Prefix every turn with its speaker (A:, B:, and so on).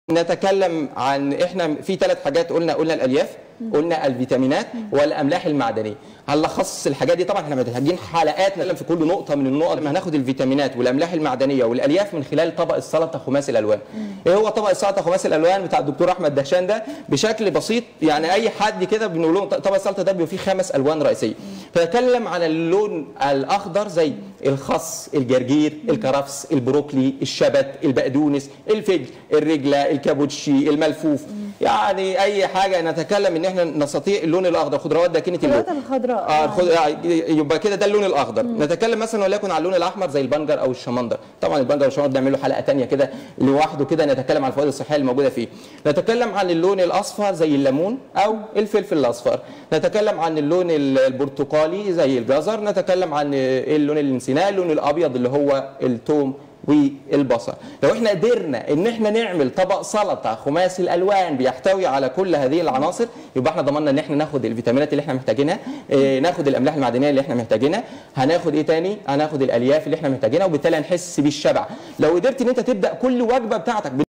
A: نتكلم عن احنا في ثلاث حاجات قلنا قلنا الالياف قلنا الفيتامينات والاملاح المعدنيه هنلخص الحاجات دي طبعا احنا محتاجين حلقات نتكلم في كل نقطه من النقط ما هناخد الفيتامينات والاملاح المعدنيه والالياف من خلال طبق السلطه خماسي الالوان ايه هو طبق السلطه خماسي الالوان بتاع الدكتور احمد دهشان ده بشكل بسيط يعني اي حد كده بنقول لهم طبق السلطه ده بيبقى فيه خمس الوان رئيسيه فنتكلم على اللون الاخضر زي الخس الجرجير الكرفس البروكلي الشبت البقدونس الفجل الرجله الكابوتشي الملفوف يعني اي حاجه نتكلم ان احنا نستطيع اللون الاخضر خضروات داكنه اللون
B: الخضروات الخضراء
A: اه الخض... آه، يبقى كده ده اللون الاخضر نتكلم مثلا وليكن على اللون الاحمر زي البنجر او الشمندر طبعا البنجر والشمندر نعمل له حلقه ثانيه كده لوحده كده نتكلم عن الفوائد الصحيه الموجوده فيه نتكلم عن اللون الاصفر زي الليمون او الفلفل الاصفر نتكلم عن اللون ال- البرتقالي زي الجزر نتكلم عن آه، اللون اللي نسيناه اللون الابيض اللي هو الثوم والبصل لو احنا قدرنا ان احنا نعمل طبق سلطه خماسي الالوان بيحتوي على كل هذه العناصر يبقى احنا ضمننا ان احنا ناخد الفيتامينات اللي احنا محتاجينها اه ناخد الاملاح المعدنيه اللي احنا محتاجينها هناخد ايه تاني هناخد الالياف اللي احنا محتاجينها وبالتالي هنحس بالشبع لو قدرت ان انت تبدا كل وجبه بتاعتك